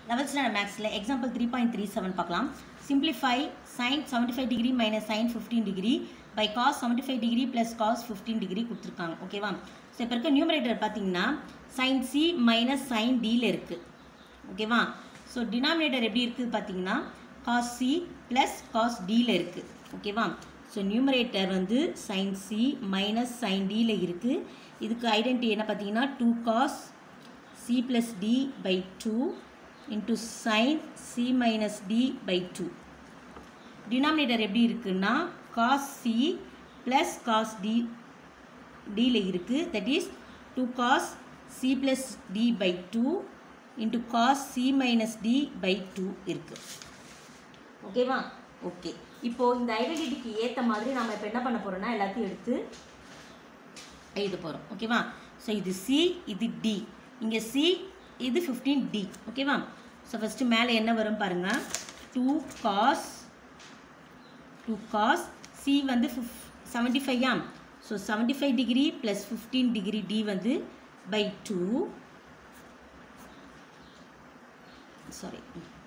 eleventh standard மேக்ஸில் example three point three seven பார்க்கலாம் simplify sin seventy five degree minus sin fifteen degree by cos seventy five degree plus cos fifteen degree கொடுத்துருக்காங்க ஓகேவா so இப்போ இருக்க numerator பார்த்தீங்கன்னா sign C minus sin டியில் இருக்குது ஓகேவா ஸோ டினாமினேட்டர் எப்படி இருக்குது பார்த்தீங்கன்னா காஸ் சி ப்ளஸ் காஸ் டியில் இருக்குது ஓகேவா ஸோ நியூமரேட்டர் வந்து சைன் சி மைனஸ் சைன் டியில் இருக்குது இதுக்கு ஐடென்டி என்ன பார்த்தீங்கன்னா two cos c plus d by 2 into sin c minus d by 2 denominator எப்படி இருக்குன்னா cos c plus cos d d ல இருக்கு that is 2 cos c plus d by 2 into cos c minus d by 2 இருக்கு ஓகேவா okay இப்போ இந்த ஐடென்டிட்டிக்கு ஏற்ற மாதிரி நம்ம இப்போ என்ன பண்ண போறோம்னா எல்லாத்தையும் எடுத்து எழுத போகிறோம் ஓகேவா ஸோ இது சி இது டி இங்கே சி இது ஃபிஃப்டீன் டி ஓகேவா ஸோ ஃபஸ்ட்டு மேலே என்ன வரும் பாருங்கள் two cos two cos C வந்து ஃபிஃப் செவன்ட்டி ஃபைவா so seventy five degree plus fifteen degree D வந்து by two sorry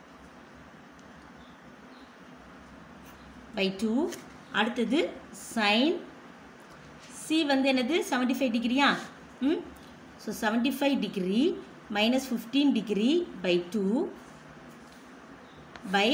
by two அடுத்தது சைன் சி வந்து என்னது செவன்ட்டி ஃபைவ் டிகிரியா hmm so seventy five degree minus fifteen degree by two by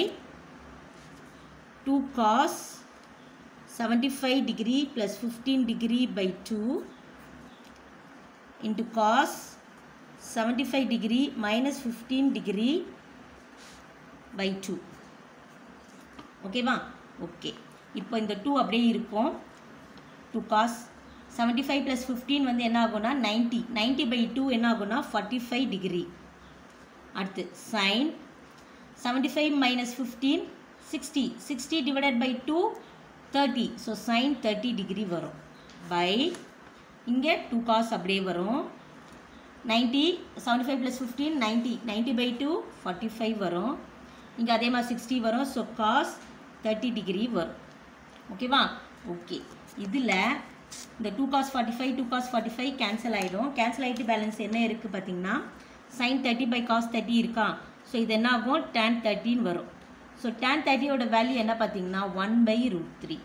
two cos seventy five degree plus fifteen degree by two into cos seventy five degree minus fifteen degree by two ஓகேவா okay இப்போ இந்த two அப்படியே இருக்கும் two cos seventy five plus fifteen வந்து என்ன ஆகும்னா ninety ninety by two என்ன ஆகும்னா ஃபார்ட்டி ஃபைவ் டிகிரி அடுத்து sin seventy five minus fifteen sixty sixty divided by two thirty so sin thirty degree வரும் பை இங்கே டூ காஸ் அப்படியே வரும் ninety seventy five plus fifteen ninety ninety by two forty five வரும் இங்கே அதே மாதிரி sixty வரும் ஸோ காஸ் தேர்ட்டி டிகிரி வரும் ஓகேவா ஓகே இதில் இந்த two cos forty five two cos forty five cancel ஆகிடும் கேன்சல் ஆகிட்டு பேலன்ஸ் என்ன இருக்குது பார்த்தீங்கன்னா sin thirty by cos thirty இருக்கா ஸோ இது என்ன ஆகும் டேன் தேர்ட்டின்னு வரும் ஸோ டேன் தேர்ட்டியோட வேல்யூ என்ன பார்த்தீங்கன்னா ஒன் பை ரூட் த்ரீ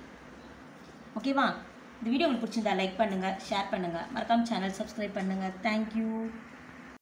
ஓகேவா இந்த வீடியோ உங்களுக்கு பிடிச்சிருந்தா லைக் பண்ணுங்கள் ஷேர் பண்ணுங்கள் மறக்காம சேனல் சப்ஸ்கிரைப் பண்ணுங்கள் தேங்க்யூ